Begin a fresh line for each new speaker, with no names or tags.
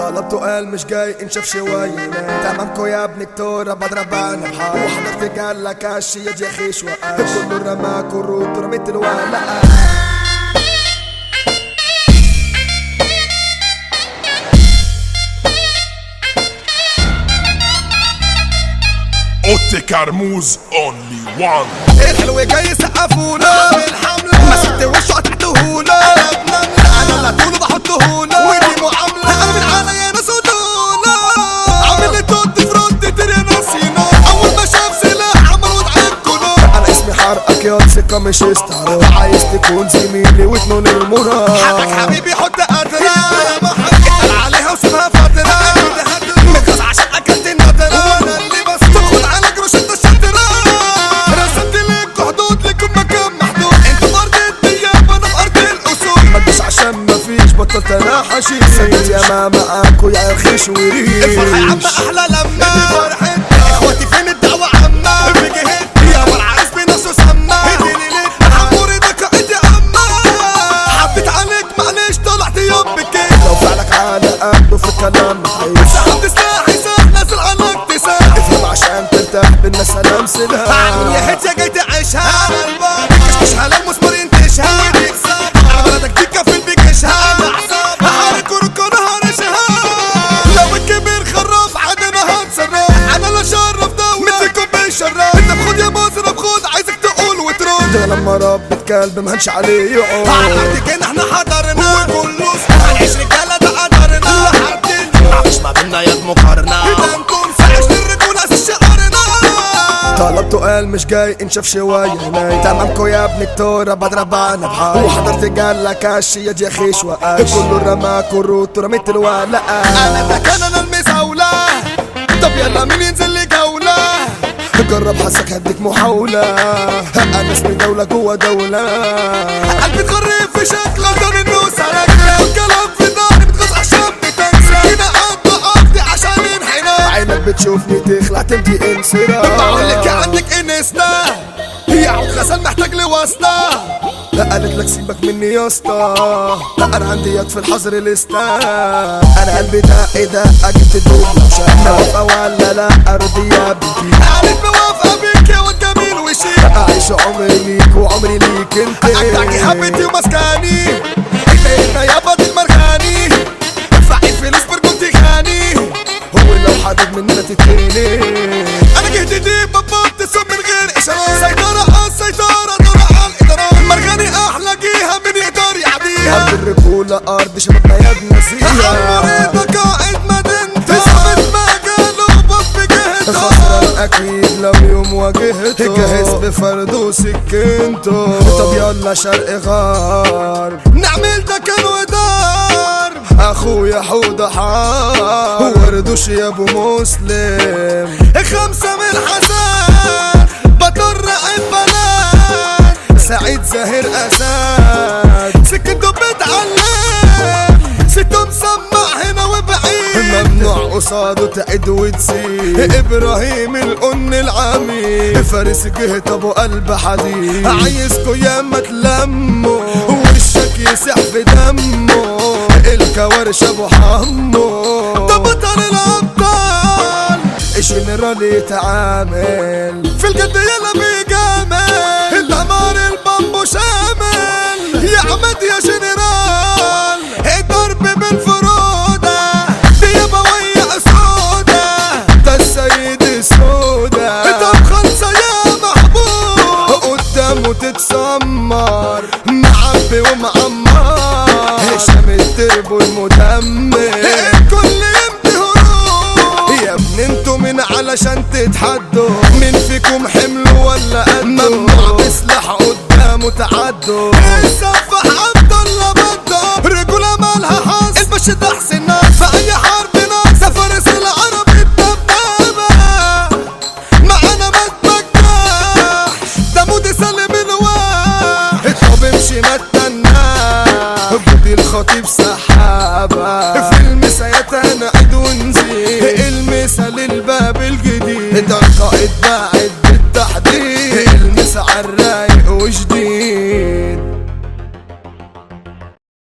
طلبته قال مش جاي انشف شوية تمامكو يا ابن كتورة بضرب انا بحال وحضرتك قال لك عشية يا خيش وقاش كله رماك والروت ورميت الولقة
اوتي كرموز اونلي وان
الحلو جاي يسقفونا بالحملة ما ست وشه قطعتهونا انا اللي طوله بحطهونا ودي معاملة انا من عليا ناس ودونا عامل لي توت فرونت تري ناسينا اول ما شاف سلاح عمل وضع الكونا انا اسمي حرقك يا ثقة مش استعراض عايز تكون زميلي وتنون المراد حقك حبيبي حط قدرة اتقل عليها وسيبها فترة مكرس عشان اكلت النضرة وانا اللي بس تاخد على قروش انت شاطرة رسمت لك حدود لكم مكان محدود انت في ارض الدياب وانا في ارض الاصول ما تجيش عشان ما فيش بطلت انا حشيش سدت يا ما معاكوا يا رخيش وريش افرح يا عم احلى لما دي فرحتنا اخواتي فين الدعوة عامة في جهتنا يا والعريس بنفسه سما حموري ده كائد يا عمة حبيت عليك معلش طلعت يوم بكيت لو فعلك على قده في كلام عايش سحبت سلاحي ساح نازل على اكتساح افهم عشان ترتاح بالناس انا امثلها يا هيت يا جاي تعيشها مش هلا المسمار ينتشها على بلدك دي كفيل بيكشها هحرك وركون هرشها لو الكبير خراف عدنا هنصرف انا لا شرف ده مثلكم بيشرف انت بخد يا مصر بخد عايزك تقول وترد ده لما ربة كلب ما هنش عليه يقعد عرفتك ان احنا حضرنا وكله هنعيش رجاله ده قدرنا حدنا مفيش ما بينا يد مقارنه اذا نكون سعش للرجوله اساس شعارنا طلبته قال مش جاي انشف شوية ناي تمامكو يا ابن كتورة بضرب انا بحال وحضرت قال لك عشية يا خيش وقاش كله رماك والروت ورميت الولقة انا ده كان انا المزاولة طب يلا مين ينزل لي جولة جرب حسك هديك محاولة انا اسمي دولة جوا دولة قلبي اتغرب في شكل غلطان انه سرق والكلام في ظهري بتغص عشان بتنسى هنا قد قصدي عشان انحنى عينك بتشوفني تخلع تمضي انسرا بقول لك عندك انستا يا عم غسل محتاج لواسطة لا قالت لك سيبك مني يا اسطى لا انا عندي يد في الحظر لستا انا قلبي دق دق جبت دوب مش موافقة ولا لا ارضي يا بنتي قالت موافقة بيك يا واد جميل وشيك اعيش عمري ليك وعمري ليك انت اجدعكي حبيتي ومسكاني احنا يا بطل المرخاني ادفعي فلوس برجولتي خاني هو لو حدد مننا تتكلي انا جهدي ببط السم من غير اشارات سيطرة على السيطرة دورة على الادارات المرغني احلى جيها من يقدر يعديها ارض الرجولة ارض شبابنا يا ابن زيها مريضة قائد مدينته ثابت مجاله بط بجهته خسران اكيد لو يوم واجهته جهز بفرده وسكنته طب يلا شرق غرب نعمل ده كان ودار اخويا حوضة حار وردوش يا ابو مسلم خمسة من حسن بطر عيد بلد سعيد زاهر اسد سكته بتعلم سته مسمع هنا وبعيد ممنوع قصاده تعد وتزيد ابراهيم القن العميد فارس جهة ابو قلب حديد عايزكوا ياما تلموا وشك يسح في دمه الكوارش ابو حمو ده بطل الابطال الجنرال يتعامل في الجد يلا بيجامل الدمار البامبو شامل يا عمد يا جنرال الضرب بالفرودة دي يبوية سودة ده السيد السودة طب خلصة يا محبوب قدامه تتسمر معبي ومعمر هشام التربو المدمر الكل يمضي هروب يا ابن انتوا من علشان تتحدوا مين فيكم حمل ولا قد ممنوع تسلح قدامه تعدوا السفاح عبد الله بده رجولة مالها حظ البش ده حسين في اي حرب ناس ده فارس العرب الدبابة معانا ما تبكاش ده مودي سالم الواح طب امشي ما تناش بودي الخطيب سحابة في المسايات هنعيد ونزيد المثال الباب الجديد ده القائد بقى